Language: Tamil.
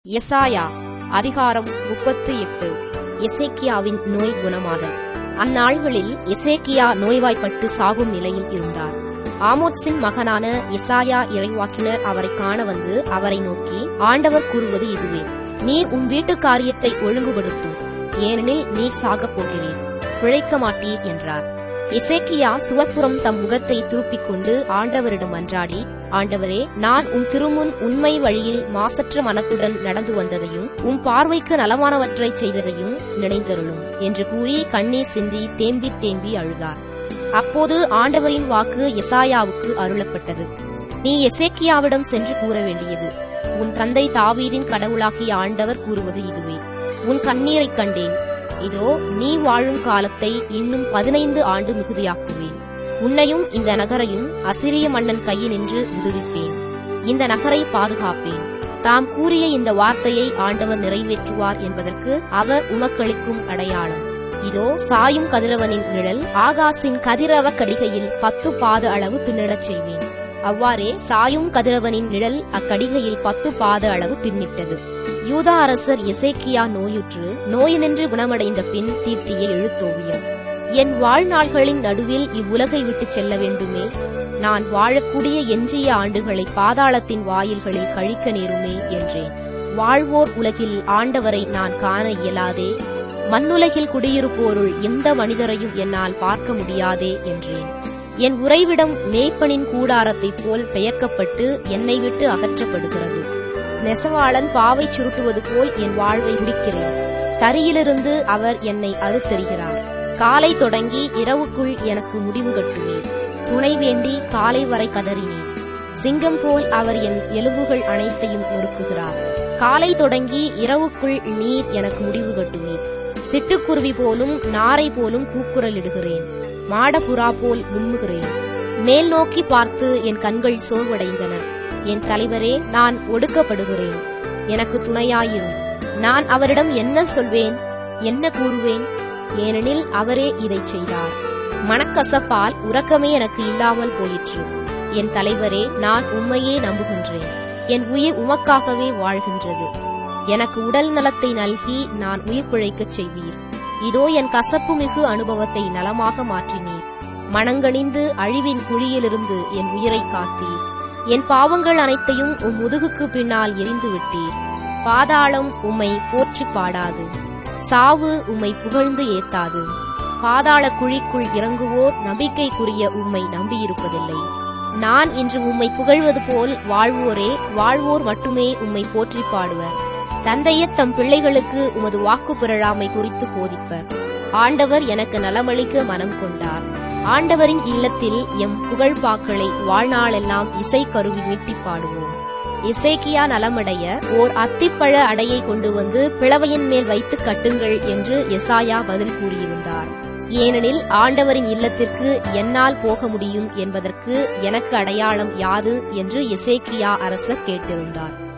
எசாயா அதிகாரம் முப்பத்து எட்டு எசேக்கியாவின் நோய் குணமாதல் அந்நாள்களில் எசேக்கியா நோய்வாய்ப்பட்டு சாகும் நிலையில் இருந்தார் ஆமோத்ஸின் மகனான எசாயா இறைவாக்கினர் அவரை காண வந்து அவரை நோக்கி ஆண்டவர் கூறுவது இதுவே நீர் உன் வீட்டு காரியத்தை ஒழுங்குபடுத்தும் ஏனெனில் நீர் சாகப் போகிறீர் பிழைக்க மாட்டீர் என்றார் எசேக்கியா சுவர்ப்புறம் தம் முகத்தை திருப்பிக் கொண்டு ஆண்டவரிடம் மன்றாடி ஆண்டவரே நான் உம் திருமுன் உண்மை வழியில் மாசற்ற மனத்துடன் நடந்து வந்ததையும் உம் பார்வைக்கு நலமானவற்றைச் செய்ததையும் நினைந்தருளும் என்று கூறி கண்ணீர் சிந்தி தேம்பி தேம்பி அழுதார் அப்போது ஆண்டவரின் வாக்கு எசாயாவுக்கு அருளப்பட்டது நீ எசேக்கியாவிடம் சென்று கூற வேண்டியது உன் தந்தை தாவீதின் கடவுளாகிய ஆண்டவர் கூறுவது இதுவே உன் கண்ணீரைக் கண்டேன் இதோ நீ வாழும் காலத்தை இன்னும் பதினைந்து ஆண்டு மிகுதியாக்குவேன் உன்னையும் இந்த நகரையும் அசிரிய மன்னன் கையினின்று விடுவிப்பேன் இந்த நகரை பாதுகாப்பேன் தாம் கூறிய இந்த வார்த்தையை ஆண்டவர் நிறைவேற்றுவார் என்பதற்கு அவர் உமக்களிக்கும் அடையாளம் இதோ சாயும் கதிரவனின் நிழல் ஆகாசின் கதிரவ கடிகையில் பத்து பாத அளவு பின்னிடச் செய்வேன் அவ்வாறே சாயும் கதிரவனின் நிழல் அக்கடிகையில் பத்து பாத அளவு பின்னிட்டது யூதா அரசர் எசேக்கியா நோயுற்று நோயினின்று குணமடைந்த பின் தீட்டிய எழுத்தோவியம் என் வாழ்நாள்களின் நடுவில் இவ்வுலகை விட்டுச் செல்ல வேண்டுமே நான் வாழக்கூடிய எஞ்சிய ஆண்டுகளை பாதாளத்தின் வாயில்களில் கழிக்க நேருமே என்றேன் வாழ்வோர் உலகில் ஆண்டவரை நான் காண இயலாதே மண்ணுலகில் குடியிருப்போருள் எந்த மனிதரையும் என்னால் பார்க்க முடியாதே என்றேன் என் உறைவிடம் மேய்ப்பனின் கூடாரத்தைப் போல் பெயர்க்கப்பட்டு என்னை விட்டு அகற்றப்படுகிறது நெசவாளன் பாவை சுருட்டுவது போல் என் வாழ்வை முடிக்கிறேன் தரியிலிருந்து அவர் என்னை அறுத்தெறிகிறார் காலை தொடங்கி இரவுக்குள் எனக்கு முடிவு கட்டுவீர் துணை வேண்டி காலை வரை கதறினேன் சிங்கம் போல் அவர் என் எலும்புகள் அனைத்தையும் நொறுக்குகிறார் காலை தொடங்கி இரவுக்குள் நீர் எனக்கு முடிவு கட்டுவீர் சிட்டுக்குருவி போலும் நாரை போலும் கூக்குரலிடுகிறேன் மாடப்புறா போல் விம்முகிறேன் மேல் நோக்கி பார்த்து என் கண்கள் சோர்வடைந்தன என் தலைவரே நான் ஒடுக்கப்படுகிறேன் எனக்கு துணையாயிரும் நான் அவரிடம் என்ன சொல்வேன் என்ன கூறுவேன் ஏனெனில் அவரே இதைச் செய்தார் மனக்கசப்பால் உறக்கமே எனக்கு இல்லாமல் போயிற்று என் தலைவரே நான் உண்மையே நம்புகின்றேன் என் உயிர் உமக்காகவே வாழ்கின்றது எனக்கு உடல் நலத்தை நல்கி நான் உயிர் பிழைக்கச் செய்வீர் இதோ என் கசப்பு மிகு அனுபவத்தை நலமாக மாற்றினீர் மனங்கணிந்து அழிவின் குழியிலிருந்து என் உயிரை காத்தீர் என் பாவங்கள் அனைத்தையும் உம் முதுகுக்கு பின்னால் எரிந்து விட்டீர் பாதாளம் உம்மை போற்றி பாடாது சாவு உம்மை புகழ்ந்து ஏத்தாது பாதாள குழிக்குள் இறங்குவோர் நம்பிக்கைக்குரிய உம்மை நம்பியிருப்பதில்லை நான் இன்று உம்மை புகழ்வது போல் வாழ்வோரே வாழ்வோர் மட்டுமே உம்மை போற்றி பாடுவர் தந்தையர் தம் பிள்ளைகளுக்கு உமது வாக்கு பிறழாமை குறித்து போதிப்பர் ஆண்டவர் எனக்கு நலமளிக்க மனம் கொண்டார் ஆண்டவரின் இல்லத்தில் எம் புகழ்பாக்களை வாழ்நாளெல்லாம் இசை கருவி மீட்டி பாடுவோம் இசைக்கியா நலமடைய ஓர் அத்திப்பழ அடையை கொண்டு வந்து பிளவையின் மேல் வைத்து கட்டுங்கள் என்று எசாயா பதில் கூறியிருந்தார் ஏனெனில் ஆண்டவரின் இல்லத்திற்கு என்னால் போக முடியும் என்பதற்கு எனக்கு அடையாளம் யாது என்று எசேக்கியா அரசர் கேட்டிருந்தார்